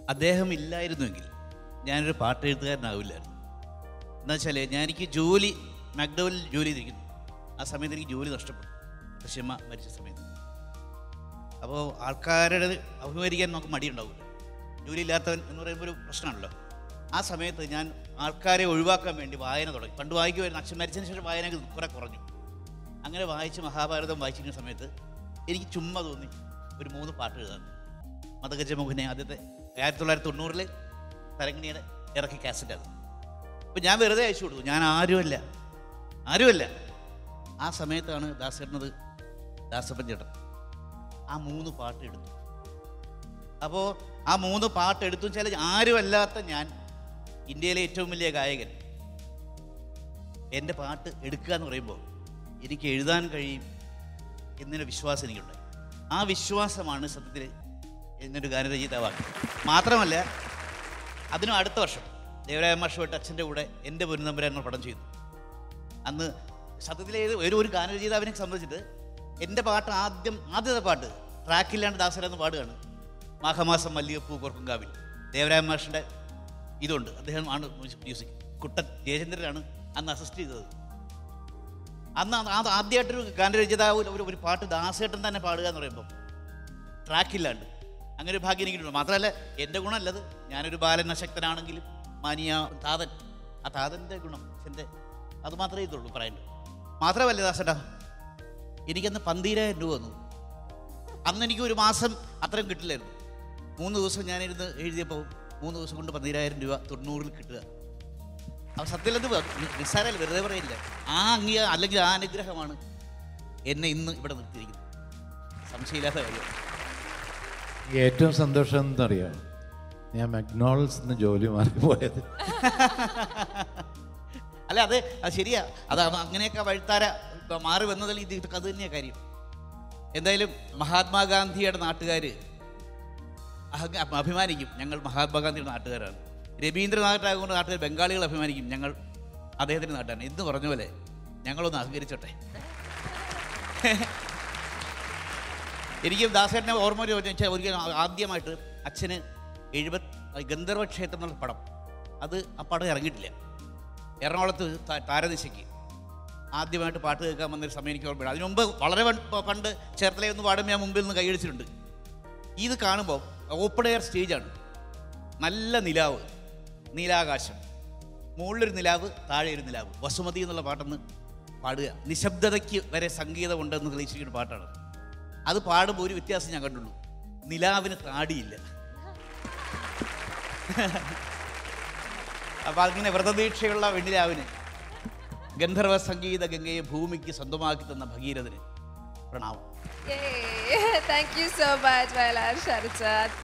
അദ്ദേഹം ഇല്ലായിരുന്നുവെങ്കിൽ ഞാനൊരു പാട്ട് എഴുത്തുകാരനാവില്ലായിരുന്നു എന്താ വെച്ചാൽ ഞാൻ എനിക്ക് ജോലി മാക്ഡവലിൽ ജോലി ചെയ്തിരിക്കുന്നു ആ സമയത്ത് എനിക്ക് ജോലി നഷ്ടപ്പെട്ടു കൃഷിയമ്മ മരിച്ച സമയത്ത് അപ്പോൾ ആൾക്കാരുടെ അഭിമുഖീകരിക്കാൻ നമുക്ക് മടിയുണ്ടാവില്ല ജോലി ഇല്ലാത്തവൻ എന്ന് പറയുമ്പോൾ ഒരു പ്രശ്നമാണല്ലോ ആ സമയത്ത് ഞാൻ ആൾക്കാരെ ഒഴിവാക്കാൻ വേണ്ടി വായന തുടങ്ങി പണ്ട് വായിക്കുമായിരുന്നു അച്ഛൻ മരിച്ചതിന് ശേഷം വായന കുറെ കുറഞ്ഞു അങ്ങനെ വായിച്ച് മഹാഭാരതം വായിച്ചിരിക്കുന്ന സമയത്ത് എനിക്ക് ചുമ്മാ തോന്നി ഒരു മൂന്ന് പാട്ട് എഴുതാൻ മതഗജ മോഹനെ ആദ്യത്തെ ആയിരത്തി തൊള്ളായിരത്തി തൊണ്ണൂറിൽ തരങ്ങിണിയുടെ ഇറക്കി കാസറ്റ് അത് അപ്പം ഞാൻ വെറുതെ അയച്ചു കൊടുത്തു ഞാൻ ആരുമല്ല ആരുമല്ല ആ സമയത്താണ് ദാസേട്ടനത് ദാസപ്പൻ ചേട്ടൻ ആ മൂന്ന് പാട്ട് എടുത്തു അപ്പോൾ ആ മൂന്ന് പാട്ട് എടുത്തു വെച്ചാൽ ആരുമല്ലാത്ത ഞാൻ ഇന്ത്യയിലെ ഏറ്റവും വലിയ ഗായകൻ എൻ്റെ പാട്ട് എടുക്കുക എന്ന് പറയുമ്പോൾ എനിക്ക് എഴുതാൻ കഴിയും എന്നൊരു വിശ്വാസം എനിക്കുണ്ടായി ആ വിശ്വാസമാണ് സത്യത്തിൽ എന്നൊരു ഗാനരചയിതാവാക്കി മാത്രമല്ല അതിനും അടുത്ത വർഷം ദേവരായ മാഷുമായിട്ട് അച്ഛൻ്റെ കൂടെ എൻ്റെ പൊരുന്നമ്പരാൻ എന്ന പടം ചെയ്തു അന്ന് സത്യത്തിലെ ഏത് ഒരു ഒരു ഗാനരചയിതാവിനെ സംബന്ധിച്ചിട്ട് എൻ്റെ പാട്ട് ആദ്യം ആദ്യത്തെ പാട്ട് ട്രാക്കില്ലാണ്ട് ദാസരെന്ന് പാടുകയാണ് മാഘമാസം മല്ലികപ്പൂ കോർക്കുങ്കാവിൽ ദേവരായ മാഷിൻ്റെ ഇതുണ്ട് അദ്ദേഹം ആണ് മ്യൂസിക് കുട്ടൻ ജയചന്ദ്രനാണ് അന്ന് അസിസ്റ്റ് ചെയ്തത് അന്ന് അത് ആദ്യമായിട്ടൊരു ഗാനരചയിതാവ് ഒരു ഒരു പാട്ട് ദാസേട്ടൻ തന്നെ പാടുക എന്ന് പറയുമ്പോൾ ട്രാക്കില്ലാണ്ട് അങ്ങനെ ഒരു ഭാഗ്യം എനിക്കുണ്ട് മാത്രമല്ല എൻ്റെ ഗുണമല്ലത് ഞാനൊരു ബാലൻ അശക്തനാണെങ്കിലും മാനിയ താതൻ ആ താതൻ്റെ ഗുണം എൻ്റെ അത് മാത്രമേ ഇതുള്ളൂ പറയാനുള്ളൂ മാത്രമല്ല ദാസേട്ടാ എനിക്കന്ന് പന്തീരായിരം രൂപ വന്നു അന്ന് എനിക്ക് ഒരു മാസം അത്രയും കിട്ടില്ലായിരുന്നു മൂന്ന് ദിവസം ഞാനിരുന്ന് എഴുതിയപ്പോൾ മൂന്ന് ദിവസം കൊണ്ട് പന്തീരായിരം രൂപ തൊണ്ണൂറിൽ കിട്ടുക അത് സത്യത്തിലത് നിസ്സാരമല്ല വെറുതെ പറയില്ല ആ അംഗീക അല്ലെങ്കിൽ ആ അനുഗ്രഹമാണ് എന്നെ ഇന്ന് ഇവിടെ നിർത്തിയിരിക്കുന്നത് സംശയമില്ലാത്ത കാര്യം ഏറ്റവും സന്തോഷം എന്തറിയാം ഞാൻ മക്ഡോണൾഡ്സ് നിന്ന് ജോലി മാറിപ്പോയത് അല്ല അത് അത് ശരിയാ അത് അവ- അങ്ങനെയൊക്കെ വഴുത്താര ഇപ്പൊ മാറി വന്നതിൽ ഇത് ഇതൊക്കെ അത് തന്നെയാ കാര്യം എന്തായാലും മഹാത്മാഗാന്ധിയുടെ നാട്ടുകാർ അഭിമാനിക്കും ഞങ്ങൾ മഹാത്മാഗാന്ധിയുടെ നാട്ടുകാരാണ് രവീന്ദ്രനാഥ് ടാഗോറിന്റെ നാട്ടുകാർ ബംഗാളികൾ അഭിമാനിക്കും ഞങ്ങൾ അദ്ദേഹത്തിൻ്റെ നാട്ടാണ് എന്ന് പറഞ്ഞ പോലെ ഞങ്ങളൊന്ന് അഹങ്കരിച്ചോട്ടെ എനിക്ക് ദാസേട്ടനെ ഓർമ്മ ഒരു വെച്ചാൽ ഒരിക്കലും ആദ്യമായിട്ട് അച്ഛന് എഴുപത് ഗന്ധർവ ക്ഷേത്രം എന്നുള്ള പടം അത് ആ പടം ഇറങ്ങിയിട്ടില്ല എറണാകുളത്ത് ത- താരദിശയ്ക്ക് ആദ്യമായിട്ട് പാട്ട് കേൾക്കാൻ വന്നൊരു സമയം എനിക്ക് ഓർമ്മയുണ്ട് അതിനു മുമ്പ് വളരെ പണ്ട് പണ്ട് ചേർത്തലയിൽ ഒന്ന് പാടുമ്പോൾ ഞാൻ മുമ്പിൽ നിന്ന് കൈയടിച്ചിട്ടുണ്ട് ഇത് കാണുമ്പോൾ ഓപ്പൺ എയർ സ്റ്റേജാണ് നല്ല നിലാവ് നീലാകാശം മുകളിലൊരു നിലാവ് താഴെ ഒരു നിലാവ് വസുമതി എന്നുള്ള പാട്ടെന്ന് പാടുക നിശബ്ദതയ്ക്ക് വരെ സംഗീതമുണ്ടെന്ന് തെളിയിച്ചിരിക്കുന്ന പാട്ടാണ് അത് പാടുമ്പോൾ ഒരു വ്യത്യാസം ഞാൻ കണ്ടുള്ളൂ നിലാവിന് താടിയില്ല അപ്പം അങ്ങനെ വ്രതദീക്ഷയുള്ള വെണ്ണിലാവിന് ഗന്ധർവ സംഗീത ഗംഗയെ ഭൂമിക്ക് സ്വന്തമാക്കി തന്ന ഭഗീരഥന് പ്രണാമം Yay! Thank you so much, Vailar Sharcha.